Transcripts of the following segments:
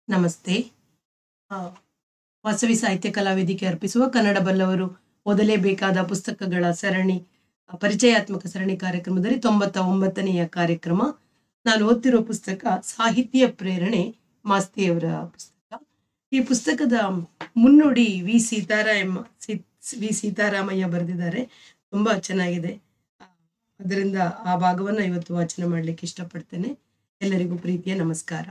ನಮಸ್ತೆ ಆ, ವಾಸವಿ ಸಾಹಿತ್ಯ ಕಲಾ ವೇದಿಕೆ ಅರ್ಪಿಸುವ ಕನ್ನಡ ಬಲ್ಲವರು ಓದಲೇಬೇಕಾದ ಪುಸ್ತಕಗಳ ಸರಣಿ ಆ, ಪರಿಚಯಾತ್ಮಕ ಸರಣಿ ಕಾರ್ಯಕ್ರಮದಲ್ಲಿ ತೊಂಬತ್ತ ಒಂಬತ್ತನೆಯ ಕಾರ್ಯಕ್ರಮ ನಾನು ಓದ್ತಿರೋ ಪುಸ್ತಕ ಸಾಹಿತ್ಯ ಪ್ರೇರಣೆ ಮಾಸ್ತಿಯವರ ಪುಸ್ತಕ ಈ ಪುಸ್ತಕದ ಮುನ್ನುಡಿ ವಿ ಸೀತಾರಾಮ ಸಿ- ವಿ ಸೀತಾರಾಮಯ್ಯ ಬರೆದಿದ್ದಾರೆ ತುಂಬಾ ಚೆನ್ನಾಗಿದೆ ಆ, ಅದರಿಂದ ಆ ಭಾಗವನ್ನು ಇವತ್ತು ವಾಚನ ಮಾಡಲಿಕ್ಕೆ ಇಷ್ಟಪಡ್ತೇನೆ ಎಲ್ಲರಿಗೂ ಪ್ರೀತಿಯ ನಮಸ್ಕಾರ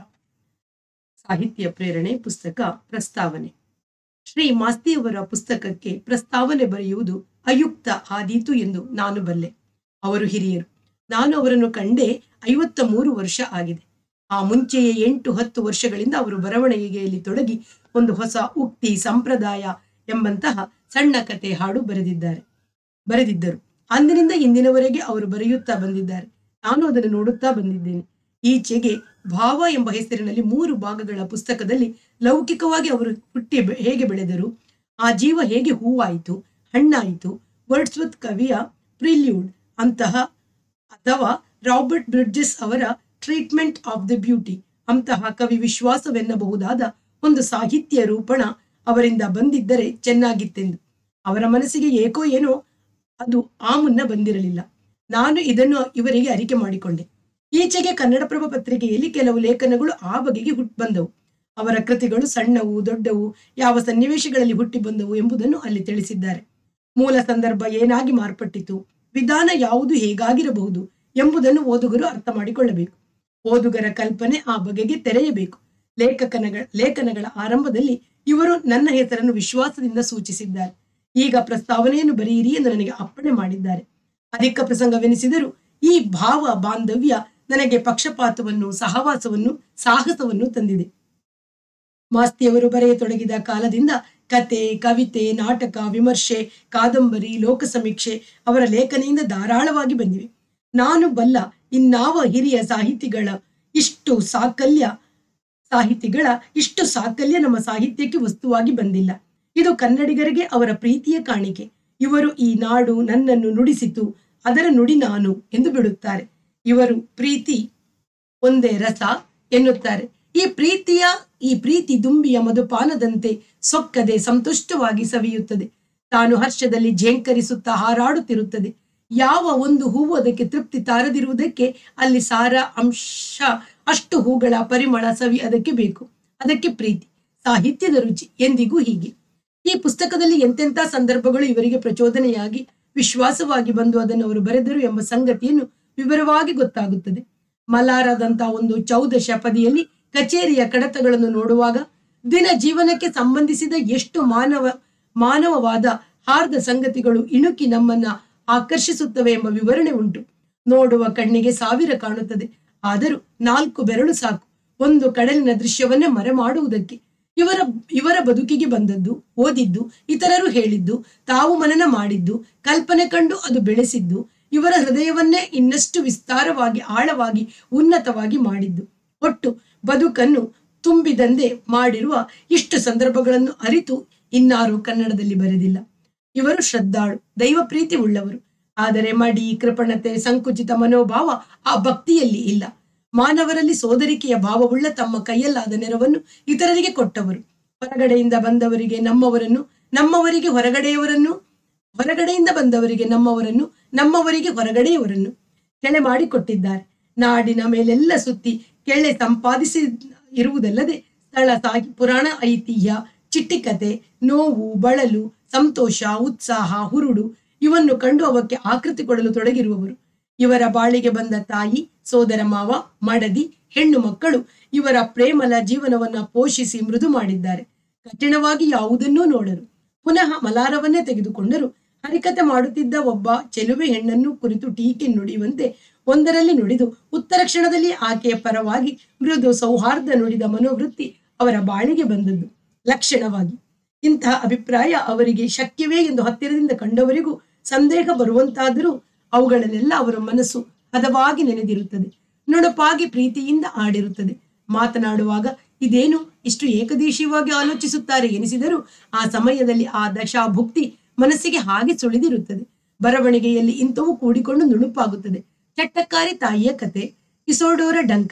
ಸಾಹಿತ್ಯ ಪ್ರೇರಣೆ ಪುಸ್ತಕ ಪ್ರಸ್ತಾವನೆ ಶ್ರೀ ಮಾಸ್ತಿಯವರ ಪುಸ್ತಕಕ್ಕೆ ಪ್ರಸ್ತಾವನೆ ಬರೆಯುವುದು ಅಯುಕ್ತ ಆದೀತು ಎಂದು ನಾನು ಬಲ್ಲೆ ಅವರು ಹಿರಿಯರು ನಾನು ಅವರನ್ನು ಕಂಡೇ ಐವತ್ತ ಮೂರು ವರ್ಷ ಆಗಿದೆ ಆ ಮುಂಚೆಯೇ ಎಂಟು ಹತ್ತು ವರ್ಷಗಳಿಂದ ಅವರು ಬರವಣಿಗೆಯಲ್ಲಿ ತೊಡಗಿ ಒಂದು ಹೊಸ ಉಕ್ತಿ ಸಂಪ್ರದಾಯ ಎಂಬಂತಹ ಸಣ್ಣ ಕತೆ ಹಾಡು ಬರೆದಿದ್ದಾರೆ ಬರೆದಿದ್ದರು ಅಂದಿನಿಂದ ಇಂದಿನವರೆಗೆ ಅವರು ಬರೆಯುತ್ತಾ ಬಂದಿದ್ದಾರೆ ನಾನು ಅದನ್ನು ನೋಡುತ್ತಾ ಬಂದಿದ್ದೇನೆ ಈಚೆಗೆ ಭಾವ ಎಂಬ ಹೆಸರಿನಲ್ಲಿ ಮೂರು ಭಾಗಗಳ ಪುಸ್ತಕದಲ್ಲಿ ಲೌಕಿಕವಾಗಿ ಅವರು ಹುಟ್ಟಿ ಬೆ- ಹೇಗೆ ಬೆಳೆದರು ಆ ಜೀವ ಹೇಗೆ ಹೂವಾಯಿತು ಹಣ್ಣಾಯಿತು ವರ್ಡ್ಸ್ವತ್ ಕವಿಯ ಪ್ರಿಲ್ಯೂಡ್ ಅಂತಹ ಅಥವಾ ರಾಬರ್ಟ್ ಬ್ರಿಡ್ಜಸ್ ಅವರ ಟ್ರೀಟ್ಮೆಂಟ್ ಆಫ್ ದ ಬ್ಯೂಟಿ ಅಂತಹ ಕವಿ ವಿಶ್ವಾಸವೆನ್ನಬಹುದಾದ ಒಂದು ಸಾಹಿತ್ಯ ರೂಪಣ ಅವರಿಂದ ಬಂದಿದ್ದರೆ ಚೆನ್ನಾಗಿತ್ತೆಂದು ಅವರ ಮನಸ್ಸಿಗೆ ಏಕೋ ಏನೋ ಅದು ಆ ಮುನ್ನ ಬಂದಿರಲಿಲ್ಲ ನಾನು ಇದನ್ನು ಇವರಿಗೆ ಅರಿಕೆ ಮಾಡಿಕೊಂಡೆ ಈಚೆಗೆ ಕನ್ನಡಪ್ರಭ ಪತ್ರಿಕೆಯಲ್ಲಿ ಕೆಲವು ಲೇಖನಗಳು ಆ ಬಗೆಗೆ ಹುಟ್ಟು ಬಂದವು ಅವರ ಕೃತಿಗಳು ಸಣ್ಣವು ದೊಡ್ಡವು ಯಾವ ಸನ್ನಿವೇಶಗಳಲ್ಲಿ ಹುಟ್ಟಿ ಬಂದವು ಎಂಬುದನ್ನು ಅಲ್ಲಿ ತಿಳಿಸಿದ್ದಾರೆ ಮೂಲ ಸಂದರ್ಭ ಏನಾಗಿ ಮಾರ್ಪಟ್ಟಿತು ವಿಧಾನ ಯಾವುದು ಹೇಗಾಗಿರಬಹುದು ಎಂಬುದನ್ನು ಓದುಗರು ಅರ್ಥ ಮಾಡಿಕೊಳ್ಳಬೇಕು ಓದುಗರ ಕಲ್ಪನೆ ಆ ಬಗೆಗೆ ತೆರೆಯಬೇಕು ಲೇಖಕನಗಳ ಲೇಖನಗಳ ಆರಂಭದಲ್ಲಿ ಇವರು ನನ್ನ ಹೆಸರನ್ನು ವಿಶ್ವಾಸದಿಂದ ಸೂಚಿಸಿದ್ದಾರೆ ಈಗ ಪ್ರಸ್ತಾವನೆಯನ್ನು ಬರೆಯಿರಿ ಎಂದು ನನಗೆ ಅಪ್ಪಣೆ ಮಾಡಿದ್ದಾರೆ ಅಧಿಕ ಪ್ರಸಂಗವೆನಿಸಿದರೂ ಈ ಭಾವ ಬಾಂಧವ್ಯ ನನಗೆ ಪಕ್ಷಪಾತವನ್ನು ಸಹವಾಸವನ್ನು ಸಾಹಸವನ್ನು ತಂದಿದೆ ಮಾಸ್ತಿಯವರು ಬರೆಯತೊಡಗಿದ ಕಾಲದಿಂದ ಕತೆ ಕವಿತೆ ನಾಟಕ ವಿಮರ್ಶೆ ಕಾದಂಬರಿ ಲೋಕ ಸಮೀಕ್ಷೆ ಅವರ ಲೇಖನಿಯಿಂದ ಧಾರಾಳವಾಗಿ ಬಂದಿವೆ ನಾನು ಬಲ್ಲ ಇನ್ನಾವ ಹಿರಿಯ ಸಾಹಿತಿಗಳ ಇಷ್ಟು ಸಾಕಲ್ಯ ಸಾಹಿತಿಗಳ ಇಷ್ಟು ಸಾಕಲ್ಯ ನಮ್ಮ ಸಾಹಿತ್ಯಕ್ಕೆ ವಸ್ತುವಾಗಿ ಬಂದಿಲ್ಲ ಇದು ಕನ್ನಡಿಗರಿಗೆ ಅವರ ಪ್ರೀತಿಯ ಕಾಣಿಕೆ ಇವರು ಈ ನಾಡು ನನ್ನನ್ನು ನುಡಿಸಿತು ಅದರ ನುಡಿ ನಾನು ಎಂದು ಬಿಡುತ್ತಾರೆ ಇವರು ಪ್ರೀತಿ ಒಂದೇ ರಸ ಎನ್ನುತ್ತಾರೆ ಈ ಪ್ರೀತಿಯ ಈ ಪ್ರೀತಿ ದುಂಬಿಯ ಮಧುಪಾನದಂತೆ ಸೊಕ್ಕದೆ ಸಂತುಷ್ಟವಾಗಿ ಸವಿಯುತ್ತದೆ ತಾನು ಹರ್ಷದಲ್ಲಿ ಝೇಂಕರಿಸುತ್ತಾ ಹಾರಾಡುತ್ತಿರುತ್ತದೆ ಯಾವ ಒಂದು ಹೂವು ಅದಕ್ಕೆ ತೃಪ್ತಿ ತಾರದಿರುವುದಕ್ಕೆ ಅಲ್ಲಿ ಸಾರ ಅಂಶ ಅಷ್ಟು ಹೂಗಳ ಪರಿಮಳ ಸವಿ ಅದಕ್ಕೆ ಬೇಕು ಅದಕ್ಕೆ ಪ್ರೀತಿ ಸಾಹಿತ್ಯದ ರುಚಿ ಎಂದಿಗೂ ಹೀಗೆ ಈ ಪುಸ್ತಕದಲ್ಲಿ ಎಂತೆಂಥ ಸಂದರ್ಭಗಳು ಇವರಿಗೆ ಪ್ರಚೋದನೆಯಾಗಿ ವಿಶ್ವಾಸವಾಗಿ ಬಂದು ಅದನ್ನು ಅವರು ಬರೆದರು ಎಂಬ ಸಂಗತಿಯನ್ನು ವಿವರವಾಗಿ ಗೊತ್ತಾಗುತ್ತದೆ ಮಲಾರದಂತ ಒಂದು ಚೌದಶ ಪದಿಯಲ್ಲಿ ಕಚೇರಿಯ ಕಡತಗಳನ್ನು ನೋಡುವಾಗ ದಿನ ಜೀವನಕ್ಕೆ ಸಂಬಂಧಿಸಿದ ಎಷ್ಟು ಮಾನವ ಮಾನವವಾದ ಹಾರ್ದ ಸಂಗತಿಗಳು ಇಣುಕಿ ನಮ್ಮನ್ನ ಆಕರ್ಷಿಸುತ್ತವೆ ಎಂಬ ವಿವರಣೆ ಉಂಟು ನೋಡುವ ಕಣ್ಣಿಗೆ ಸಾವಿರ ಕಾಣುತ್ತದೆ ಆದರೂ ನಾಲ್ಕು ಬೆರಳು ಸಾಕು ಒಂದು ಕಡಲಿನ ದೃಶ್ಯವನ್ನೇ ಮರೆ ಮಾಡುವುದಕ್ಕೆ ಇವರ ಇವರ ಬದುಕಿಗೆ ಬಂದದ್ದು ಓದಿದ್ದು ಇತರರು ಹೇಳಿದ್ದು ತಾವು ಮನನ ಮಾಡಿದ್ದು ಕಲ್ಪನೆ ಕಂಡು ಅದು ಬೆಳೆಸಿದ್ದು ಇವರ ಹೃದಯವನ್ನೇ ಇನ್ನಷ್ಟು ವಿಸ್ತಾರವಾಗಿ ಆಳವಾಗಿ ಉನ್ನತವಾಗಿ ಮಾಡಿದ್ದು ಒಟ್ಟು ಬದುಕನ್ನು ತುಂಬಿದಂತೆ ಮಾಡಿರುವ ಇಷ್ಟು ಸಂದರ್ಭಗಳನ್ನು ಅರಿತು ಇನ್ನಾರು ಕನ್ನಡದಲ್ಲಿ ಬರೆದಿಲ್ಲ ಇವರು ಶ್ರದ್ಧಾಳು ದೈವ ಪ್ರೀತಿ ಉಳ್ಳವರು ಆದರೆ ಮಡಿ ಕೃಪಣತೆ ಸಂಕುಚಿತ ಮನೋಭಾವ ಆ ಭಕ್ತಿಯಲ್ಲಿ ಇಲ್ಲ ಮಾನವರಲ್ಲಿ ಸೋದರಿಕೆಯ ಭಾವವುಳ್ಳ ತಮ್ಮ ಕೈಯಲ್ಲಾದ ನೆರವನ್ನು ಇತರರಿಗೆ ಕೊಟ್ಟವರು ಹೊರಗಡೆಯಿಂದ ಬಂದವರಿಗೆ ನಮ್ಮವರನ್ನು ನಮ್ಮವರಿಗೆ ಹೊರಗಡೆಯವರನ್ನು ಹೊರಗಡೆಯಿಂದ ಬಂದವರಿಗೆ ನಮ್ಮವರನ್ನು ನಮ್ಮವರಿಗೆ ಹೊರಗಡೆಯವರನ್ನು ಕೆಳೆ ಮಾಡಿಕೊಟ್ಟಿದ್ದಾರೆ ನಾಡಿನ ಮೇಲೆಲ್ಲ ಸುತ್ತಿ ಕೆಳೆ ಸಂಪಾದಿಸಿ ಇರುವುದಲ್ಲದೆ ಸ್ಥಳ ಸಾಗಿ ಪುರಾಣ ಐತಿಹ್ಯ ಚಿಟ್ಟಿಕತೆ ನೋವು ಬಳಲು ಸಂತೋಷ ಉತ್ಸಾಹ ಹುರುಡು ಇವನ್ನು ಕಂಡು ಅವಕ್ಕೆ ಆಕೃತಿ ಕೊಡಲು ತೊಡಗಿರುವವರು ಇವರ ಬಾಳಿಗೆ ಬಂದ ತಾಯಿ ಸೋದರ ಮಾವ ಮಡದಿ ಹೆಣ್ಣು ಮಕ್ಕಳು ಇವರ ಪ್ರೇಮಲ ಜೀವನವನ್ನ ಪೋಷಿಸಿ ಮೃದು ಮಾಡಿದ್ದಾರೆ ಕಠಿಣವಾಗಿ ಯಾವುದನ್ನೂ ನೋಡರು ಪುನಃ ಮಲಾರವನ್ನೇ ತೆಗೆದುಕೊಂಡರು ಹರಿಕತೆ ಮಾಡುತ್ತಿದ್ದ ಒಬ್ಬ ಚೆಲುವೆ ಹೆಣ್ಣನ್ನು ಕುರಿತು ಟೀಕೆ ನುಡಿಯುವಂತೆ ಒಂದರಲ್ಲಿ ನುಡಿದು ಉತ್ತರ ಕ್ಷಣದಲ್ಲಿ ಆಕೆಯ ಪರವಾಗಿ ಮೃದು ಸೌಹಾರ್ದ ನುಡಿದ ಮನೋವೃತ್ತಿ ಅವರ ಬಾಳಿಗೆ ಬಂದದ್ದು ಲಕ್ಷಣವಾಗಿ ಇಂತಹ ಅಭಿಪ್ರಾಯ ಅವರಿಗೆ ಶಕ್ಯವೇ ಎಂದು ಹತ್ತಿರದಿಂದ ಕಂಡವರಿಗೂ ಸಂದೇಹ ಬರುವಂತಾದರೂ ಅವುಗಳಲ್ಲೆಲ್ಲ ಅವರ ಮನಸ್ಸು ಹದವಾಗಿ ನೆನೆದಿರುತ್ತದೆ ನುಣುಪಾಗಿ ಪ್ರೀತಿಯಿಂದ ಆಡಿರುತ್ತದೆ ಮಾತನಾಡುವಾಗ ಇದೇನು ಇಷ್ಟು ಏಕದೇಶೀಯವಾಗಿ ಆಲೋಚಿಸುತ್ತಾರೆ ಎನಿಸಿದರೂ ಆ ಸಮಯದಲ್ಲಿ ಆ ದಶಾಭುಕ್ತಿ ಮನಸ್ಸಿಗೆ ಹಾಗೆ ಸುಳಿದಿರುತ್ತದೆ ಬರವಣಿಗೆಯಲ್ಲಿ ಇಂಥವು ಕೂಡಿಕೊಂಡು ನುಣುಪಾಗುತ್ತದೆ ಚಟ್ಟಕ್ಕಾರಿ ತಾಯಿಯ ಕತೆ ಇಸೋಡೋರ ಡಂಕನ್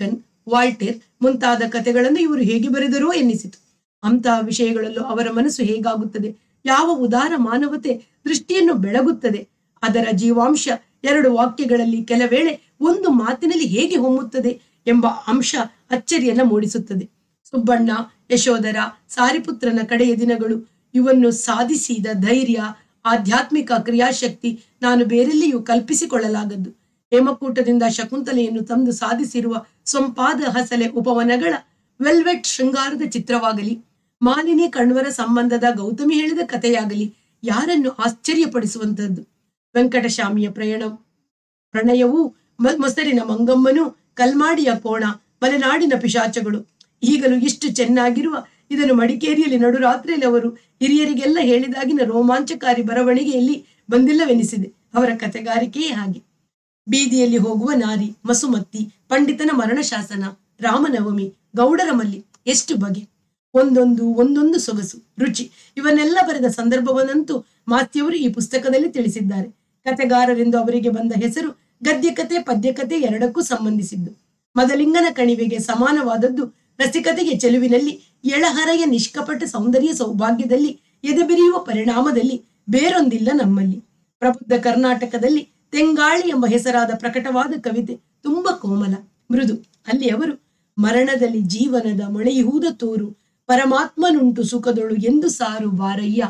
ವಾಲ್ಟೇರ್ ಮುಂತಾದ ಕಥೆಗಳನ್ನು ಇವರು ಹೇಗೆ ಬರೆದರೋ ಎನ್ನಿಸಿತು ಅಂತಹ ವಿಷಯಗಳಲ್ಲೂ ಅವರ ಮನಸ್ಸು ಹೇಗಾಗುತ್ತದೆ ಯಾವ ಉದಾರ ಮಾನವತೆ ದೃಷ್ಟಿಯನ್ನು ಬೆಳಗುತ್ತದೆ ಅದರ ಜೀವಾಂಶ ಎರಡು ವಾಕ್ಯಗಳಲ್ಲಿ ಕೆಲವೇಳೆ ಒಂದು ಮಾತಿನಲ್ಲಿ ಹೇಗೆ ಹೊಮ್ಮುತ್ತದೆ ಎಂಬ ಅಂಶ ಅಚ್ಚರಿಯನ್ನ ಮೂಡಿಸುತ್ತದೆ ಸುಬ್ಬಣ್ಣ ಯಶೋಧರ ಸಾರಿಪುತ್ರನ ಕಡೆಯ ದಿನಗಳು ಇವನ್ನು ಸಾಧಿಸಿದ ಧೈರ್ಯ ಆಧ್ಯಾತ್ಮಿಕ ಕ್ರಿಯಾಶಕ್ತಿ ನಾನು ಬೇರೆಲ್ಲಿಯೂ ಕಲ್ಪಿಸಿಕೊಳ್ಳಲಾಗದ್ದು ಹೇಮಕೂಟದಿಂದ ಶಕುಂತಲೆಯನ್ನು ತಂದು ಸಾಧಿಸಿರುವ ಸೊಂಪಾದ ಹಸಲೆ ಉಪವನಗಳ ವೆಲ್ವೆಟ್ ಶೃಂಗಾರದ ಚಿತ್ರವಾಗಲಿ ಮಾಲಿನಿ ಕಣ್ವರ ಸಂಬಂಧದ ಗೌತಮಿ ಹೇಳಿದ ಕಥೆಯಾಗಲಿ ಯಾರನ್ನು ಆಶ್ಚರ್ಯಪಡಿಸುವಂತದ್ದು ವೆಂಕಟಶಾಮಿಯ ಪ್ರಯಾಣ ಪ್ರಣಯವೂ ಮ- ಮೊಸರಿನ ಮಂಗಮ್ಮನು ಕಲ್ಮಾಡಿಯ ಕೋಣ ಮಲೆನಾಡಿನ ಪಿಶಾಚಗಳು ಈಗಲೂ ಇಷ್ಟು ಚೆನ್ನಾಗಿರುವ ಇದನ್ನು ಮಡಿಕೇರಿಯಲ್ಲಿ ನಡುರಾತ್ರಿಯಲ್ಲಿ ಅವರು ಹಿರಿಯರಿಗೆಲ್ಲ ಹೇಳಿದಾಗಿನ ರೋಮಾಂಚಕಾರಿ ಬರವಣಿಗೆಯಲ್ಲಿ ಬಂದಿಲ್ಲವೆನಿಸಿದೆ ಅವರ ಕಥೆಗಾರಿಕೆಯೇ ಹಾಗೆ ಬೀದಿಯಲ್ಲಿ ಹೋಗುವ ನಾರಿ ಮಸುಮತ್ತಿ ಪಂಡಿತನ ಮರಣ ಶಾಸನ ರಾಮನವಮಿ ಗೌಡರ ಮಲ್ಲಿ ಎಷ್ಟು ಬಗೆ ಒಂದೊಂದು ಒಂದೊಂದು ಸೊಗಸು ರುಚಿ ಇವನ್ನೆಲ್ಲ ಬರೆದ ಸಂದರ್ಭವನ್ನಂತೂ ಮಾಸ್ತಿಯವರು ಈ ಪುಸ್ತಕದಲ್ಲಿ ತಿಳಿಸಿದ್ದಾರೆ ಕಥೆಗಾರರೆಂದು ಅವರಿಗೆ ಬಂದ ಹೆಸರು ಗದ್ಯಕತೆ ಪದ್ಯಕತೆ ಎರಡಕ್ಕೂ ಸಂಬಂಧಿಸಿದ್ದು ಮದಲಿಂಗನ ಕಣಿವೆಗೆ ಸಮಾನವಾದದ್ದು ರಸಿಕತೆಗೆ ಚೆಲುವಿನಲ್ಲಿ ಎಳಹರೆಯ ನಿಷ್ಕಪಟ ಸೌಂದರ್ಯ ಸೌಭಾಗ್ಯದಲ್ಲಿ ಎದೆಬಿರಿಯುವ ಪರಿಣಾಮದಲ್ಲಿ ಬೇರೊಂದಿಲ್ಲ ನಮ್ಮಲ್ಲಿ ಪ್ರಬುದ್ಧ ಕರ್ನಾಟಕದಲ್ಲಿ ತೆಂಗಾಳಿ ಎಂಬ ಹೆಸರಾದ ಪ್ರಕಟವಾದ ಕವಿತೆ ತುಂಬ ಕೋಮಲ ಮೃದು ಅಲ್ಲಿ ಅವರು ಮರಣದಲ್ಲಿ ಜೀವನದ ಮೊಳೆಯುವುದ ತೋರು ಪರಮಾತ್ಮನುಂಟು ಸುಖದೊಳು ಎಂದು ಸಾರು ಬಾರಯ್ಯ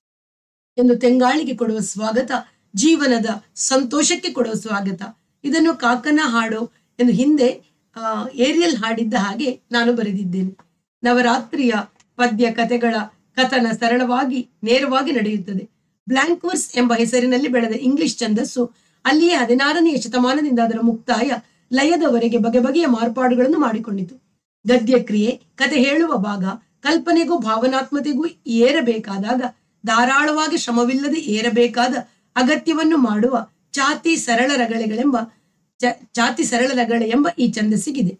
ಎಂದು ತೆಂಗಾಳಿಗೆ ಕೊಡುವ ಸ್ವಾಗತ ಜೀವನದ ಸಂತೋಷಕ್ಕೆ ಕೊಡುವ ಸ್ವಾಗತ ಇದನ್ನು ಕಾಕನ ಹಾಡೋ ಎಂದು ಹಿಂದೆ ಆ, ಏರಿಯಲ್ ಹಾಡಿದ್ದ ಹಾಗೆ ನಾನು ಬರೆದಿದ್ದೇನೆ ನವರಾತ್ರಿಯ ಪದ್ಯ ಕಥೆಗಳ ಕಥನ ಸರಳವಾಗಿ ನೇರವಾಗಿ ನಡೆಯುತ್ತದೆ ಬ್ಲಾಂಕ್ ವರ್ಸ್ ಎಂಬ ಹೆಸರಿನಲ್ಲಿ ಬೆಳೆದ ಇಂಗ್ಲಿಷ್ ಛಂದಸ್ಸು ಅಲ್ಲಿಯೇ ಹದಿನಾರನೆಯ ಶತಮಾನದಿಂದ ಅದರ ಮುಕ್ತಾಯ ಲಯದವರೆಗೆ ಬಗೆ ಬಗೆಯ ಮಾರ್ಪಾಡುಗಳನ್ನು ಮಾಡಿಕೊಂಡಿತು ಗದ್ಯ ಕ್ರಿಯೆ ಕತೆ ಹೇಳುವ ಭಾಗ ಕಲ್ಪನೆಗೂ ಭಾವನಾತ್ಮತೆಗೂ ಏರಬೇಕಾದಾಗ ಧಾರಾಳವಾಗಿ ಶ್ರಮವಿಲ್ಲದೆ ಏರಬೇಕಾದ ಅಗತ್ಯವನ್ನು ಮಾಡುವ ಚಾತಿ ಸರಳ ರಗಳೆಗಳೆಂಬ ಚ- ಚಾತಿ ಸರಳ ರಗಳೆ ಎಂಬ ಈ ಛಂದಸ್ಸಿಗಿದೆ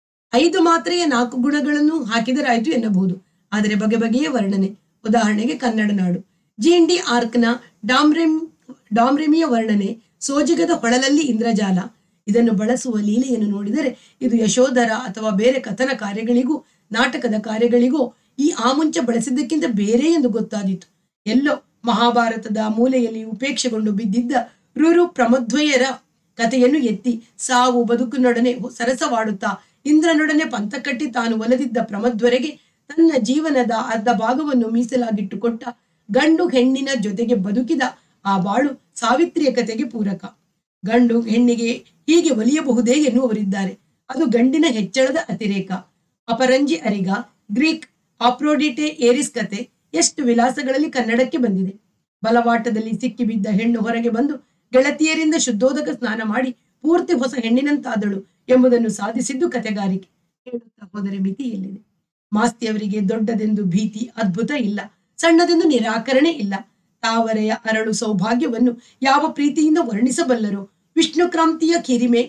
ಐದು ಮಾತ್ರೆಯ ನಾಲ್ಕು ಗುಣಗಳನ್ನು ಹಾಕಿದರಾಯ್ತು ಎನ್ನಬಹುದು ಆದರೆ ಬಗೆ ಬಗೆಯ ವರ್ಣನೆ ಉದಾಹರಣೆಗೆ ಕನ್ನಡ ನಾಡು ಜಿ ಎನ್ ಡಿ ಆರ್ಕ್ನ ಡಾಮ್ರೆಮ್ ಡಾಮ್ರೆಮಿಯ ವರ್ಣನೆ ಸೋಜಿಗದ ಹೊಳಲಲ್ಲಿ ಇಂದ್ರಜಾಲ ಇದನ್ನು ಬಳಸುವ ಲೀಲೆಯನ್ನು ನೋಡಿದರೆ ಇದು ಯಶೋಧರ ಅಥವಾ ಬೇರೆ ಕಥನ ಕಾರ್ಯಗಳಿಗೂ ನಾಟಕದ ಕಾರ್ಯಗಳಿಗೂ ಈ ಆಮುಂಚ ಬಳಸಿದ್ದಕ್ಕಿಂತ ಬೇರೆ ಎಂದು ಗೊತ್ತಾದೀತು ಎಲ್ಲೋ ಮಹಾಭಾರತದ ಮೂಲೆಯಲ್ಲಿ ಉಪೇಕ್ಷೆಗೊಂಡು ಬಿದ್ದಿದ್ದ ರುರು ಪ್ರಮಧ್ವಯರ ಕಥೆಯನ್ನು ಎತ್ತಿ ಸಾವು ಬದುಕಿನೊಡನೆ ಸರಸವಾಡುತ್ತಾ ಇಂದ್ರನೊಡನೆ ಪಂಥ ಕಟ್ಟಿ ತಾನು ಒಲೆದಿದ್ದ ಪ್ರಮಧ್ವರೆಗೆ ತನ್ನ ಜೀವನದ ಅರ್ಧ ಭಾಗವನ್ನು ಮೀಸಲಾಗಿಟ್ಟು ಕೊಟ್ಟ ಗಂಡು ಹೆಣ್ಣಿನ ಜೊತೆಗೆ ಬದುಕಿದ ಆ ಬಾಳು ಸಾವಿತ್ರಿಯ ಕತೆಗೆ ಪೂರಕ ಗಂಡು ಹೆಣ್ಣಿಗೆ ಹೀಗೆ ಒಲಿಯಬಹುದೇ ಎನ್ನುವರಿದ್ದಾರೆ ಅದು ಗಂಡಿನ ಹೆಚ್ಚಳದ ಅತಿರೇಕ ಅಪರಂಜಿ ಅರಿಗ ಗ್ರೀಕ್ ಆಪ್ರೋಡಿಟೆ ಏರಿಸ್ ಕತೆ ಎಷ್ಟು ವಿಲಾಸಗಳಲ್ಲಿ ಕನ್ನಡಕ್ಕೆ ಬಂದಿದೆ ಬಲವಾಟದಲ್ಲಿ ಸಿಕ್ಕಿಬಿದ್ದ ಹೆಣ್ಣು ಹೊರಗೆ ಬಂದು ಗೆಳತಿಯರಿಂದ ಶುದ್ಧೋದಕ ಸ್ನಾನ ಮಾಡಿ ಪೂರ್ತಿ ಹೊಸ ಹೆಣ್ಣಿನಂತಾದಳು ಎಂಬುದನ್ನು ಸಾಧಿಸಿದ್ದು ಕತೆಗಾರಿಕೆ ಹೇಳುತ್ತಾ ಹೋದರೆ ಮಿತಿ ಎಲ್ಲಿದೆ ಮಾಸ್ತಿಯವರಿಗೆ ದೊಡ್ಡದೆಂದು ಭೀತಿ ಅದ್ಭುತ ಇಲ್ಲ ಸಣ್ಣದೆಂದು ನಿರಾಕರಣೆ ಇಲ್ಲ ತಾವರೆಯ ಅರಳು ಸೌಭಾಗ್ಯವನ್ನು ಯಾವ ಪ್ರೀತಿಯಿಂದ ವರ್ಣಿಸಬಲ್ಲರೋ ವಿಷ್ಣು ಕ್ರಾಂತಿಯ ಕಿರಿಮೆ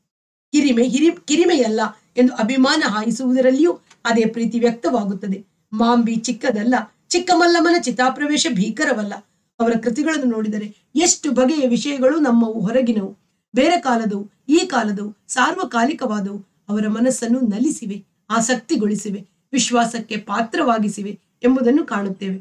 ಕಿರಿಮೆ ಹಿರಿ ಕಿರಿಮೆಯಲ್ಲ ಎಂದು ಅಭಿಮಾನ ಹಾಯಿಸುವುದರಲ್ಲಿಯೂ ಅದೇ ಪ್ರೀತಿ ವ್ಯಕ್ತವಾಗುತ್ತದೆ ಮಾಂಬಿ ಚಿಕ್ಕದಲ್ಲ ಚಿಕ್ಕಮಲ್ಲಮ್ಮನ ಚಿತಾಪ್ರವೇಶ ಭೀಕರವಲ್ಲ ಅವರ ಕೃತಿಗಳನ್ನು ನೋಡಿದರೆ ಎಷ್ಟು ಬಗೆಯ ವಿಷಯಗಳು ನಮ್ಮವು ಹೊರಗಿನವು ಬೇರೆ ಕಾಲದವು ಈ ಕಾಲದವು ಸಾರ್ವಕಾಲಿಕವಾದವು ಅವರ ಮನಸ್ಸನ್ನು ನಲಿಸಿವೆ ಆಸಕ್ತಿಗೊಳಿಸಿವೆ ವಿಶ್ವಾಸಕ್ಕೆ ಪಾತ್ರವಾಗಿಸಿವೆ ಎಂಬುದನ್ನು ಕಾಣುತ್ತೇವೆ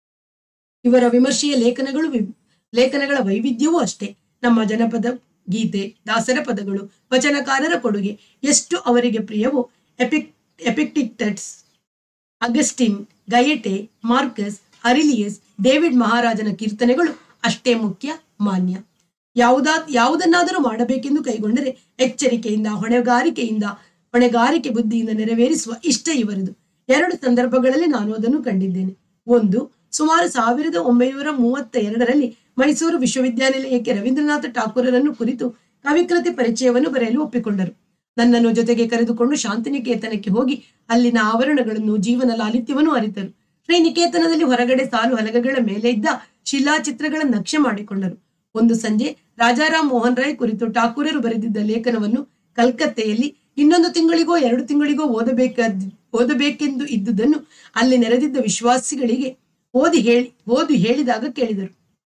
ಇವರ ವಿಮರ್ಶೆಯ ಲೇಖನಗಳು ವಿ- ಲೇಖನಗಳ ವೈವಿಧ್ಯವೂ ಅಷ್ಟೇ ನಮ್ಮ ಜನಪದ ಗೀತೆ ದಾಸರ ಪದಗಳು ವಚನಕಾರರ ಕೊಡುಗೆ ಎಷ್ಟು ಅವರಿಗೆ ಪ್ರಿಯವೋ ಎಪಿಕ್ Epictetus Augustine Goethe Marcus Aurelius David ಮಹಾರಾಜನ ಕೀರ್ತನೆಗಳು ಅಷ್ಟೇ ಮುಖ್ಯ ಮಾನ್ಯ ಯಾವುದಾ ಯಾವುದನ್ನಾದರೂ ಮಾಡಬೇಕೆಂದು ಕೈಗೊಂಡರೆ ಎಚ್ಚರಿಕೆಯಿಂದ ಹೊಣೆಗಾರಿಕೆಯಿಂದ ಹೊಣೆಗಾರಿಕೆ ಬುದ್ಧಿಯಿಂದ ನೆರವೇರಿಸುವ ಇಷ್ಟ ಇವರದು ಎರಡು ಸಂದರ್ಭಗಳಲ್ಲಿ ನಾನು ಅದನ್ನು ಕಂಡಿದ್ದೇನೆ ಒಂದು ಸುಮಾರು ಸಾವಿರದ ಒಂಬೈನೂರ ಮೂವತ್ತ ಎರಡರಲ್ಲಿ ಮೈಸೂರು ವಿಶ್ವವಿದ್ಯಾನಿಲಯಕ್ಕೆ ರವೀಂದ್ರನಾಥ ಠಾಕೂರರನ್ನು ಕುರಿತು ಕವಿಕೃತಿ ಪರಿಚಯವನ್ನು ಬರೆಯಲು ಒಪ್ಪಿಕೊಂಡರು ನನ್ನನ್ನು ಜೊತೆಗೆ ಕರೆದುಕೊಂಡು ಶಾಂತಿನಿಕೇತನಕ್ಕೆ ಹೋಗಿ ಅಲ್ಲಿನ ಆವರಣಗಳನ್ನು ಜೀವನ ಲಾಲಿತ್ಯವನ್ನು ಅರಿತರು ಶ್ರೀನಿಕೇತನದಲ್ಲಿ ಹೊರಗಡೆ ಸಾಲು ಹಲಗೆಗಳ ಮೇಲೆ ಇದ್ದ ಶಿಲಾಚಿತ್ರಗಳ ನಕ್ಷೆ ಮಾಡಿಕೊಂಡರು ಒಂದು ಸಂಜೆ ರಾಜಾರಾಮ್ ಮೋಹನ್ ರಾಯ್ ಕುರಿತು ಠಾಕೂರರು ಬರೆದಿದ್ದ ಲೇಖನವನ್ನು ಕಲ್ಕತ್ತೆಯಲ್ಲಿ ಇನ್ನೊಂದು ತಿಂಗಳಿಗೋ ಎರಡು ತಿಂಗಳಿಗೋ ಓದಬೇಕಾದ ಓದಬೇಕೆಂದು ಇದ್ದುದನ್ನು ಅಲ್ಲಿ ನೆರೆದಿದ್ದ ವಿಶ್ವಾಸಿಗಳಿಗೆ ಓದಿ ಹೇಳಿ ಓದಿ ಹೇಳಿದಾಗ ಕೇಳಿದರು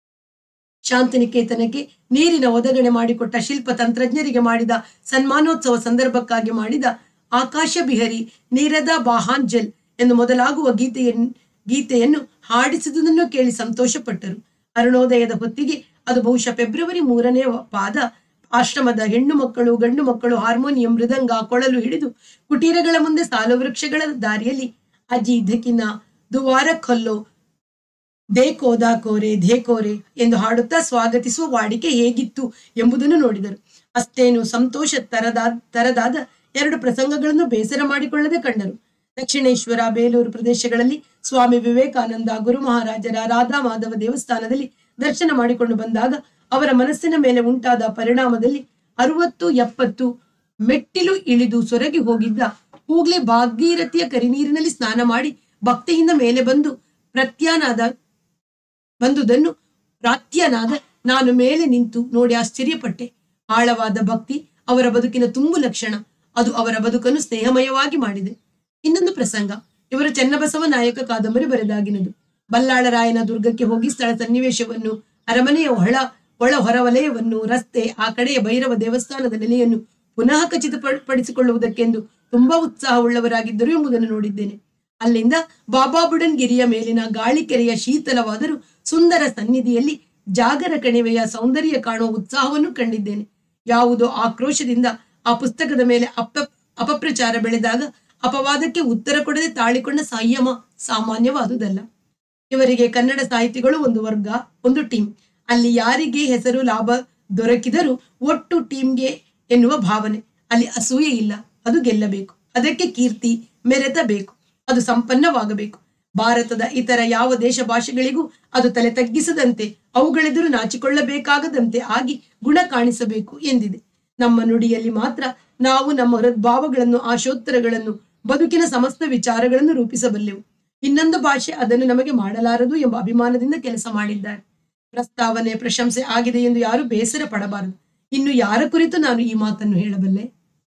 ಶಾಂತಿನಿಕೇತನಕ್ಕೆ ನೀರಿನ ಒದಗಣೆ ಮಾಡಿಕೊಟ್ಟ ಶಿಲ್ಪ ತಂತ್ರಜ್ಞರಿಗೆ ಮಾಡಿದ ಸನ್ಮಾನೋತ್ಸವ ಸಂದರ್ಭಕ್ಕಾಗಿ ಮಾಡಿದ ಆಕಾಶ ಬಿಹರಿ ನೀರದ ಬಾಹಾಂಜಲ್ ಎಂದು ಮೊದಲಾಗುವ ಗೀತೆಯನ್ನು ಗೀತೆಯನ್ನು ಹಾಡಿಸಿದುದನ್ನು ಕೇಳಿ ಸಂತೋಷಪಟ್ಟರು ಅರುಣೋದಯದ ಹೊತ್ತಿಗೆ ಅದು ಬಹುಶಃ ಫೆಬ್ರವರಿ ಮೂರನೇ ಪಾದ ಆಶ್ರಮದ ಹೆಣ್ಣು ಮಕ್ಕಳು ಗಂಡು ಮಕ್ಕಳು ಹಾರ್ಮೋನಿಯಂ ಮೃದಂಗ ಕೊಳಲು ಹಿಡಿದು ಕುಟೀರಗಳ ಮುಂದೆ ಸಾಲು ವೃಕ್ಷಗಳ ದಾರಿಯಲ್ಲಿ ಅಜ್ಜಿ ಧಕಿನ ದುವಾರ ಕೊಲ್ಲೋ ದೇಕೋ ದಾಕೋರೆ ಧೇಕೋರೆ ಎಂದು ಹಾಡುತ್ತಾ ಸ್ವಾಗತಿಸುವ ವಾಡಿಕೆ ಹೇಗಿತ್ತು ಎಂಬುದನ್ನು ನೋಡಿದರು ಅಷ್ಟೇನು ಸಂತೋಷ ತರದಾದ ತರದಾದ ಎರಡು ಪ್ರಸಂಗಗಳನ್ನು ಬೇಸರ ಮಾಡಿಕೊಳ್ಳದೆ ಕಂಡರು ದಕ್ಷಿಣೇಶ್ವರ ಬೇಲೂರು ಪ್ರದೇಶಗಳಲ್ಲಿ ಸ್ವಾಮಿ ವಿವೇಕಾನಂದ ಗುರು ಮಹಾರಾಜರ ರಾಧಾ ಮಾಧವ ದೇವಸ್ಥಾನದಲ್ಲಿ ದರ್ಶನ ಮಾಡಿಕೊಂಡು ಬಂದಾಗ ಅವರ ಮನಸ್ಸಿನ ಮೇಲೆ ಉಂಟಾದ ಪರಿಣಾಮದಲ್ಲಿ ಅರುವತ್ತು ಎಪ್ಪತ್ತು ಮೆಟ್ಟಿಲು ಇಳಿದು ಸೊರಗಿ ಹೋಗಿದ್ದ ಹೂಗ್ಲೆ ಭಾಗೀರಥಿಯ ಕರಿನೀರಿನಲ್ಲಿ ಸ್ನಾನ ಮಾಡಿ ಭಕ್ತಿಯಿಂದ ಮೇಲೆ ಬಂದು ಪ್ರತ್ಯಾನಾದ ಬಂದುದನ್ನು ಪ್ರಾತ್ಯನಾದ ನಾನು ಮೇಲೆ ನಿಂತು ನೋಡಿ ಆಶ್ಚರ್ಯಪಟ್ಟೆ ಆಳವಾದ ಭಕ್ತಿ ಅವರ ಬದುಕಿನ ತುಂಬು ಲಕ್ಷಣ ಅದು ಅವರ ಬದುಕನ್ನು ಸ್ನೇಹಮಯವಾಗಿ ಮಾಡಿದೆ ಇನ್ನೊಂದು ಪ್ರಸಂಗ ಇವರು ಚನ್ನಬಸವ ನಾಯಕ ಕಾದಂಬರಿ ಬರೆದಾಗಿನದು ಬಲ್ಲಾಳರಾಯನ ದುರ್ಗಕ್ಕೆ ಹೋಗಿ ಸ್ಥಳ ಸನ್ನಿವೇಶವನ್ನು ಅರಮನೆಯ ಒಳ ಒಳ ಹೊರವಲಯವನ್ನು ರಸ್ತೆ ಆ ಕಡೆಯ ಭೈರವ ದೇವಸ್ಥಾನದ ನೆಲೆಯನ್ನು ಪುನಃ ಖಚಿತಪಡಿಸಿಕೊಳ್ಳುವುದಕ್ಕೆಂದು ತುಂಬಾ ಉತ್ಸಾಹವುಳ್ಳವರಾಗಿದ್ದರು ಎಂಬುದನ್ನು ನೋಡಿದ್ದೇನೆ ಅಲ್ಲಿಂದ ಬಾಬಾ ಬುಡನ್ ಗಿರಿಯ ಮೇಲಿನ ಗಾಳಿಕೆರೆಯ ಶೀತಲವಾದರೂ ಸುಂದರ ಸನ್ನಿಧಿಯಲ್ಲಿ ಜಾಗರ ಕಣಿವೆಯ ಸೌಂದರ್ಯ ಕಾಣುವ ಉತ್ಸಾಹವನ್ನು ಕಂಡಿದ್ದೇನೆ ಯಾವುದೋ ಆಕ್ರೋಶದಿಂದ ಆ ಪುಸ್ತಕದ ಮೇಲೆ ಅಪ ಅಪಪ್ರಚಾರ ಬೆಳೆದಾಗ ಅಪವಾದಕ್ಕೆ ಉತ್ತರ ಕೊಡದೆ ತಾಳಿಕೊಂಡ ಸಂಯಮ ಸಾಮಾನ್ಯವಾದುದಲ್ಲ ಇವರಿಗೆ ಕನ್ನಡ ಸಾಹಿತಿಗಳು ಒಂದು ವರ್ಗ ಒಂದು ಟೀಮ್ ಅಲ್ಲಿ ಯಾರಿಗೆ ಹೆಸರು ಲಾಭ ದೊರಕಿದರೂ ಒಟ್ಟು ಟೀಮ್ಗೆ ಎನ್ನುವ ಭಾವನೆ ಅಲ್ಲಿ ಅಸೂಯೆ ಇಲ್ಲ ಅದು ಗೆಲ್ಲಬೇಕು ಅದಕ್ಕೆ ಕೀರ್ತಿ ಮೆರೆತಬೇಕು ಅದು ಸಂಪನ್ನವಾಗಬೇಕು ಭಾರತದ ಇತರ ಯಾವ ದೇಶ ಭಾಷೆಗಳಿಗೂ ಅದು ತಲೆ ತಗ್ಗಿಸದಂತೆ ಅವುಗಳೆದುರು ನಾಚಿಕೊಳ್ಳಬೇಕಾಗದಂತೆ ಆಗಿ ಗುಣ ಕಾಣಿಸಬೇಕು ಎಂದಿದೆ ನಮ್ಮ ನುಡಿಯಲ್ಲಿ ಮಾತ್ರ ನಾವು ನಮ್ಮ ಹೃದ್ಭಾವಗಳನ್ನು ಆಶೋತ್ತರಗಳನ್ನು ಬದುಕಿನ ಸಮಸ್ತ ವಿಚಾರಗಳನ್ನು ರೂಪಿಸಬಲ್ಲೆವು ಇನ್ನೊಂದು ಭಾಷೆ ಅದನ್ನು ನಮಗೆ ಮಾಡಲಾರದು ಎಂಬ ಅಭಿಮಾನದಿಂದ ಕೆಲಸ ಮಾಡಿದ್ದಾರೆ ಪ್ರಸ್ತಾವನೆ ಪ್ರಶಂಸೆ ಆಗಿದೆ ಎಂದು ಯಾರು ಬೇಸರ ಪಡಬಾರದು ಇನ್ನು ಯಾರ ಕುರಿತು ನಾನು ಈ ಮಾತನ್ನು ಹೇಳಬಲ್ಲೆ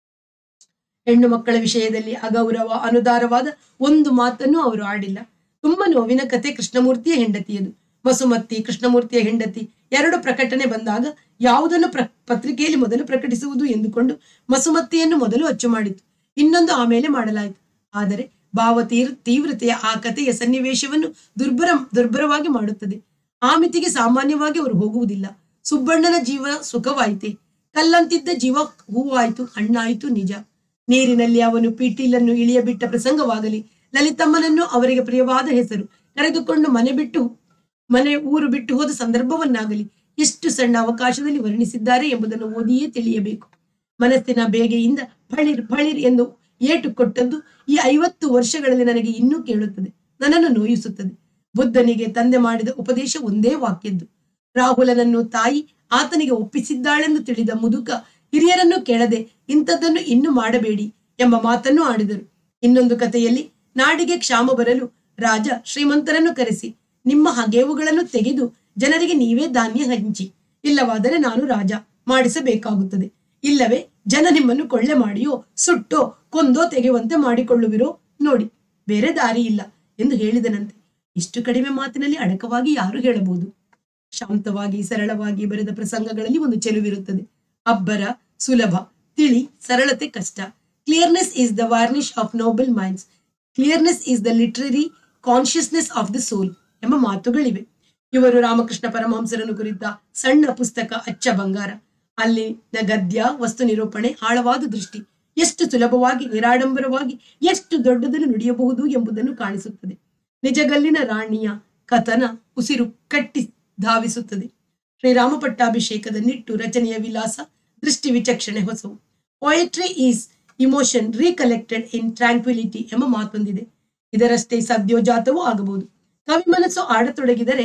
ಹೆಣ್ಣು ಮಕ್ಕಳ ವಿಷಯದಲ್ಲಿ ಅಗೌರವ ಅನುದಾರವಾದ ಒಂದು ಮಾತನ್ನು ಅವರು ಆಡಿಲ್ಲ ತುಂಬಾ ನೋವಿನ ಕತೆ ಕೃಷ್ಣಮೂರ್ತಿಯ ಹೆಂಡತಿಯದು ಮಸುಮತಿ ಕೃಷ್ಣಮೂರ್ತಿಯ ಹೆಂಡತಿ ಎರಡು ಪ್ರಕಟಣೆ ಬಂದಾಗ ಯಾವುದನ್ನು ಪ್ರ ಪತ್ರಿಕೆಯಲ್ಲಿ ಮೊದಲು ಪ್ರಕಟಿಸುವುದು ಎಂದುಕೊಂಡು ಮಸುಮತಿಯನ್ನು ಮೊದಲು ಅಚ್ಚು ಮಾಡಿತು ಇನ್ನೊಂದು ಆಮೇಲೆ ಮಾಡಲಾಯಿತು ಆದರೆ ಭಾವ ತೀರ್ ತೀವ್ರತೆಯ ಆ ಕಥೆಯ ಸನ್ನಿವೇಶವನ್ನು ದುರ್ಬರ ದುರ್ಬರವಾಗಿ ಮಾಡುತ್ತದೆ ಆ ಮಿತಿಗೆ ಸಾಮಾನ್ಯವಾಗಿ ಅವರು ಹೋಗುವುದಿಲ್ಲ ಸುಬ್ಬಣ್ಣನ ಜೀವ ಸುಖವಾಯಿತೆ ಕಲ್ಲಂತಿದ್ದ ಜೀವ ಹೂವಾಯಿತು ಹಣ್ಣಾಯಿತು ನಿಜ ನೀರಿನಲ್ಲಿ ಅವನು ಪಿಟೀಲನ್ನು ಇಳಿಯಬಿಟ್ಟ ಪ್ರಸಂಗವಾಗಲಿ ಲಲಿತಮ್ಮನನ್ನು ಅವರಿಗೆ ಪ್ರಿಯವಾದ ಹೆಸರು ಕರೆದುಕೊಂಡು ಮನೆ ಬಿಟ್ಟು ಮನೆ ಊರು ಬಿಟ್ಟು ಹೋದ ಸಂದರ್ಭವನ್ನಾಗಲಿ ಎಷ್ಟು ಸಣ್ಣ ಅವಕಾಶದಲ್ಲಿ ವರ್ಣಿಸಿದ್ದಾರೆ ಎಂಬುದನ್ನು ಓದಿಯೇ ತಿಳಿಯಬೇಕು ಮನಸ್ಸಿನ ಬೇಗೆಯಿಂದ ಫಳಿರ್ ಫಳಿರ್ ಎಂದು ಏಟು ಕೊಟ್ಟದ್ದು ಈ ಐವತ್ತು ವರ್ಷಗಳಲ್ಲಿ ನನಗೆ ಇನ್ನೂ ಕೇಳುತ್ತದೆ ನನ್ನನ್ನು ನೋಯಿಸುತ್ತದೆ ಬುದ್ಧನಿಗೆ ತಂದೆ ಮಾಡಿದ ಉಪದೇಶ ಒಂದೇ ವಾಕ್ಯದ್ದು ರಾಹುಲನನ್ನು ತಾಯಿ ಆತನಿಗೆ ಒಪ್ಪಿಸಿದ್ದಾಳೆಂದು ತಿಳಿದ ಮುದುಕ ಹಿರಿಯರನ್ನು ಕೇಳದೆ ಇಂಥದ್ದನ್ನು ಇನ್ನು ಮಾಡಬೇಡಿ ಎಂಬ ಮಾತನ್ನು ಆಡಿದರು ಇನ್ನೊಂದು ಕಥೆಯಲ್ಲಿ ನಾಡಿಗೆ ಕ್ಷಾಮ ಬರಲು ರಾಜ ಶ್ರೀಮಂತರನ್ನು ಕರೆಸಿ ನಿಮ್ಮ ಹಗೆವುಗಳನ್ನು ತೆಗೆದು ಜನರಿಗೆ ನೀವೇ ಧಾನ್ಯ ಹಂಚಿ ಇಲ್ಲವಾದರೆ ನಾನು ರಾಜ ಮಾಡಿಸಬೇಕಾಗುತ್ತದೆ ಇಲ್ಲವೇ ಜನ ನಿಮ್ಮನ್ನು ಕೊಳ್ಳೆ ಮಾಡಿಯೋ ಸುಟ್ಟೋ ಕೊಂದೋ ತೆಗೆಯುವಂತೆ ಮಾಡಿಕೊಳ್ಳುವಿರೋ ನೋಡಿ ಬೇರೆ ದಾರಿ ಇಲ್ಲ ಎಂದು ಹೇಳಿದನಂತೆ ಇಷ್ಟು ಕಡಿಮೆ ಮಾತಿನಲ್ಲಿ ಅಡಕವಾಗಿ ಯಾರು ಹೇಳಬಹುದು ಶಾಂತವಾಗಿ ಸರಳವಾಗಿ ಬರೆದ ಪ್ರಸಂಗಗಳಲ್ಲಿ ಒಂದು ಚೆಲುವಿರುತ್ತದೆ ಅಬ್ಬರ ಸುಲಭ ತಿಳಿ ಸರಳತೆ ಕಷ್ಟ clearness is the varnish of noble minds clearness is the literary consciousness of the soul ಎಂಬ ಮಾತುಗಳಿವೆ ಇವರು ರಾಮಕೃಷ್ಣ ಪರಮಹಂಸರನ್ನು ಕುರಿತ ಸಣ್ಣ ಪುಸ್ತಕ ಅಚ್ಚ ಬಂಗಾರ ಅಲ್ಲಿನ ಗದ್ಯ ವಸ್ತು ನಿರೂಪಣೆ ಆಳವಾದ ದೃಷ್ಟಿ ಎಷ್ಟು ಸುಲಭವಾಗಿ ನಿರಾಡಂಬರವಾಗಿ ಎಷ್ಟು ದೊಡ್ಡದನ್ನು ನುಡಿಯಬಹುದು ಎಂಬುದನ್ನು ಕಾಣಿಸುತ್ತದೆ ನಿಜಗಲ್ಲಿನ ರಾಣಿಯ ಕಥನ ಉಸಿರು ಕಟ್ಟಿ ಧಾವಿಸುತ್ತದೆ ಶ್ರೀರಾಮ ಪಟ್ಟಾಭಿಷೇಕದ ನಿಟ್ಟು ರಚನೆಯ ವಿಲಾಸ ದೃಷ್ಟಿ ವಿಚಕ್ಷಣೆ ಹೊಸವು poetry is emotion recollected in tranquillity ಎಂಬ ಮಾತೊಂದಿದೆ ಇದರಷ್ಟೇ ಸದ್ಯೋಜಾತವೂ ಆಗಬಹುದು ಕವಿ ಮನಸ್ಸು ಆಡತೊಡಗಿದರೆ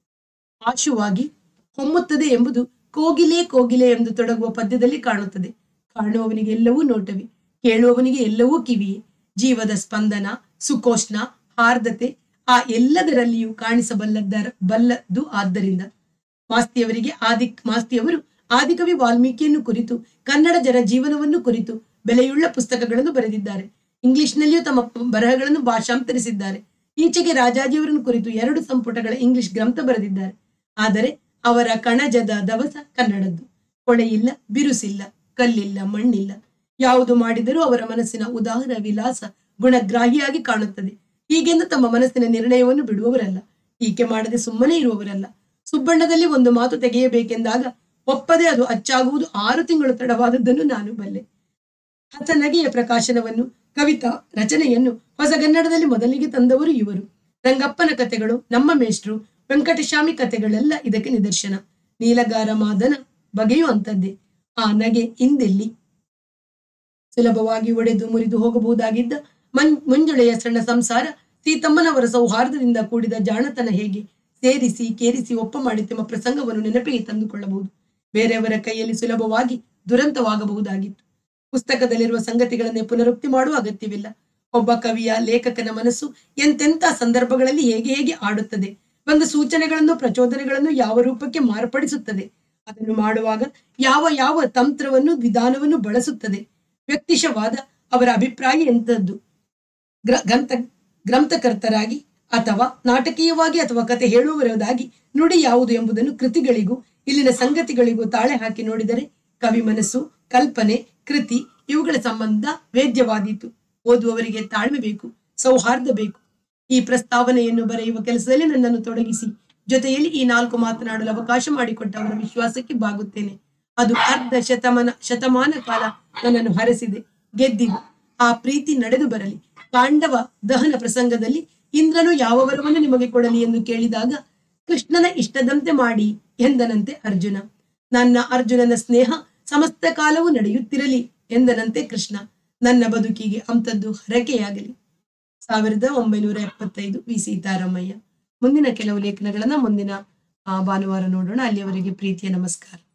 ಆಶುವಾಗಿ ಹೊಮ್ಮುತ್ತದೆ ಎಂಬುದು ಕೋಗಿಲೆ ಕೋಗಿಲೆ ಎಂದು ತೊಡಗುವ ಪದ್ಯದಲ್ಲಿ ಕಾಣುತ್ತದೆ ಕಾಣುವವನಿಗೆ ಎಲ್ಲವೂ ನೋಟವೇ ಕೇಳುವವನಿಗೆ ಎಲ್ಲವೂ ಕಿವಿಯೇ ಜೀವದ ಸ್ಪಂದನ ಸುಕೋಷ್ಣ ಹಾರ್ದತೆ ಆ ಎಲ್ಲದರಲ್ಲಿಯೂ ಕಾಣಿಸಬಲ್ಲದರ ಬಲ್ಲದು ಆದ್ದರಿಂದ ಮಾಸ್ತಿಯವರಿಗೆ ಆದಿ ಮಾಸ್ತಿಯವರು ಆದಿಕವಿ ವಾಲ್ಮೀಕಿಯನ್ನು ಕುರಿತು ಕನ್ನಡ ಜನ ಜೀವನವನ್ನು ಕುರಿತು ಬೆಲೆಯುಳ್ಳ ಪುಸ್ತಕಗಳನ್ನು ಬರೆದಿದ್ದಾರೆ ಇಂಗ್ಲಿಷ್ನಲ್ಲಿಯೂ ತಮ್ಮ ಬರಹಗಳನ್ನು ಭಾಷಾಂತರಿಸಿದ್ದಾರೆ ಈಚೆಗೆ ರಾಜಾಜಿಯವರನ್ನು ಕುರಿತು ಎರಡು ಸಂಪುಟಗಳ ಇಂಗ್ಲಿಷ್ ಗ್ರಂಥ ಬರೆದಿದ್ದಾರೆ ಆದರೆ ಅವರ ಕಣಜದ ದವಸ ಕನ್ನಡದ್ದು ಕೊಳೆಯಿಲ್ಲ ಬಿರುಸಿಲ್ಲ ಕಲ್ಲಿಲ್ಲ ಮಣ್ಣಿಲ್ಲ ಯಾವುದು ಮಾಡಿದರೂ ಅವರ ಮನಸ್ಸಿನ ಉದಾಹರ ವಿಲಾಸ ಗುಣಗ್ರಾಹಿಯಾಗಿ ಕಾಣುತ್ತದೆ ಹೀಗೆಂದು ತಮ್ಮ ಮನಸ್ಸಿನ ನಿರ್ಣಯವನ್ನು ಬಿಡುವವರಲ್ಲ ಟೀಕೆ ಮಾಡದೆ ಸುಮ್ಮನೆ ಇರುವವರಲ್ಲ ಸುಬ್ಬಣ್ಣದಲ್ಲಿ ಒಂದು ಮಾತು ತೆಗೆಯಬೇಕೆಂದಾಗ ಒಪ್ಪದೆ ಅದು ಅಚ್ಚಾಗುವುದು ಆರು ತಿಂಗಳು ತಡವಾದದ್ದನ್ನು ನಾನು ಬಲ್ಲೆ ಹಸನಗೆಯ ಪ್ರಕಾಶನವನ್ನು ಕವಿತಾ ರಚನೆಯನ್ನು ಹೊಸಗನ್ನಡದಲ್ಲಿ ಮೊದಲಿಗೆ ತಂದವರು ಇವರು ರಂಗಪ್ಪನ ಕಥೆಗಳು ನಮ್ಮ ಮೇಷ್ಟ್ರು ವೆಂಕಟಸ್ವಾಮಿ ಕಥೆಗಳೆಲ್ಲ ಇದಕ್ಕೆ ನಿದರ್ಶನ ನೀಲಗಾರ ಮಾದನ ಬಗೆಯೂ ಅಂತದ್ದೇ ಆ ನಗೆ ಇಂದೆಲ್ಲಿ ಸುಲಭವಾಗಿ ಒಡೆದು ಮುರಿದು ಹೋಗಬಹುದಾಗಿದ್ದ ಮಂ ಮಂಜುಳೆಯ ಸಣ್ಣ ಸಂಸಾರ ಸೀತಮ್ಮನವರ ಸೌಹಾರ್ದದಿಂದ ಕೂಡಿದ ಜಾಣತನ ಹೇಗೆ ಸೇರಿಸಿ ಕೇರಿಸಿ ಒಪ್ಪ ಮಾಡಿತೆಂಬ ಪ್ರಸಂಗವನ್ನು ನೆನಪಿಗೆ ತಂದುಕೊಳ್ಳಬಹುದು ಬೇರೆಯವರ ಕೈಯಲ್ಲಿ ಸುಲಭವಾಗಿ ದುರಂತವಾಗಬಹುದಾಗಿತ್ತು ಪುಸ್ತಕದಲ್ಲಿರುವ ಸಂಗತಿಗಳನ್ನೇ ಪುನರುಕ್ತಿ ಮಾಡುವ ಅಗತ್ಯವಿಲ್ಲ ಒಬ್ಬ ಕವಿಯ ಲೇಖಕನ ಮನಸ್ಸು ಎಂತೆಂಥ ಸಂದರ್ಭಗಳಲ್ಲಿ ಹೇಗೆ ಹೇಗೆ ಆಡುತ್ತದೆ ಒಂದು ಸೂಚನೆಗಳನ್ನು ಪ್ರಚೋದನೆಗಳನ್ನು ಯಾವ ರೂಪಕ್ಕೆ ಮಾರ್ಪಡಿಸುತ್ತದೆ ಅದನ್ನು ಮಾಡುವಾಗ ಯಾವ ಯಾವ ತಂತ್ರವನ್ನು ವಿಧಾನವನ್ನು ಬಳಸುತ್ತದೆ ವ್ಯಕ್ತಿಶವಾದ ಅವರ ಅಭಿಪ್ರಾಯ ಎಂಥದ್ದು ಗ್ರ ಗ್ರಂಥ ಗ್ರಂಥಕರ್ತರಾಗಿ ಅಥವಾ ನಾಟಕೀಯವಾಗಿ ಅಥವಾ ಕತೆ ಹೇಳುವವರದಾಗಿ ನುಡಿ ಯಾವುದು ಎಂಬುದನ್ನು ಕೃತಿಗಳಿಗೂ ಇಲ್ಲಿನ ಸಂಗತಿಗಳಿಗೂ ತಾಳೆ ಹಾಕಿ ನೋಡಿದರೆ ಕವಿ ಮನಸ್ಸು ಕಲ್ಪನೆ ಕೃತಿ ಇವುಗಳ ಸಂಬಂಧ ವೇದ್ಯವಾದೀತು ಓದುವವರಿಗೆ ತಾಳ್ಮೆ ಬೇಕು ಸೌಹಾರ್ದ ಬೇಕು ಈ ಪ್ರಸ್ತಾವನೆಯನ್ನು ಬರೆಯುವ ಕೆಲಸದಲ್ಲಿ ನನ್ನನ್ನು ತೊಡಗಿಸಿ ಜೊತೆಯಲ್ಲಿ ಈ ನಾಲ್ಕು ಮಾತನಾಡಲು ಅವಕಾಶ ಮಾಡಿಕೊಟ್ಟ ಅವರ ವಿಶ್ವಾಸಕ್ಕೆ ಬಾಗುತ್ತೇನೆ ಅದು ಅರ್ಧ ಶತಮಾನ ಶತಮಾನ ಕಾಲ ನನ್ನನ್ನು ಹರಸಿದೆ ಗೆದ್ದಿದೆ ಆ ಪ್ರೀತಿ ನಡೆದು ಬರಲಿ ಪಾಂಡವ ದಹನ ಪ್ರಸಂಗದಲ್ಲಿ ಇಂದ್ರನು ಯಾವ ವರವನ್ನು ನಿಮಗೆ ಕೊಡಲಿ ಎಂದು ಕೇಳಿದಾಗ ಕೃಷ್ಣನ ಇಷ್ಟದಂತೆ ಮಾಡಿ ಎಂದನಂತೆ ಅರ್ಜುನ ನನ್ನ ಅರ್ಜುನನ ಸ್ನೇಹ ಸಮಸ್ತ ಕಾಲವೂ ನಡೆಯುತ್ತಿರಲಿ ಎಂದನಂತೆ ಕೃಷ್ಣ ನನ್ನ ಬದುಕಿಗೆ ಅಂಥದ್ದು ಹರಕೆಯಾಗಲಿ ಸಾವಿರದ ಒಂಬೈನೂರ ಎಪ್ಪತ್ತೈದು ವಿ ಸೀತಾರಾಮಯ್ಯ ಮುಂದಿನ ಕೆಲವು ಲೇಖನಗಳನ್ನ ಮುಂದಿನ ಆ, ಭಾನುವಾರ ನೋಡೋಣ ಅಲ್ಲಿಯವರೆಗೆ ಪ್ರೀತಿಯ ನಮಸ್ಕಾರ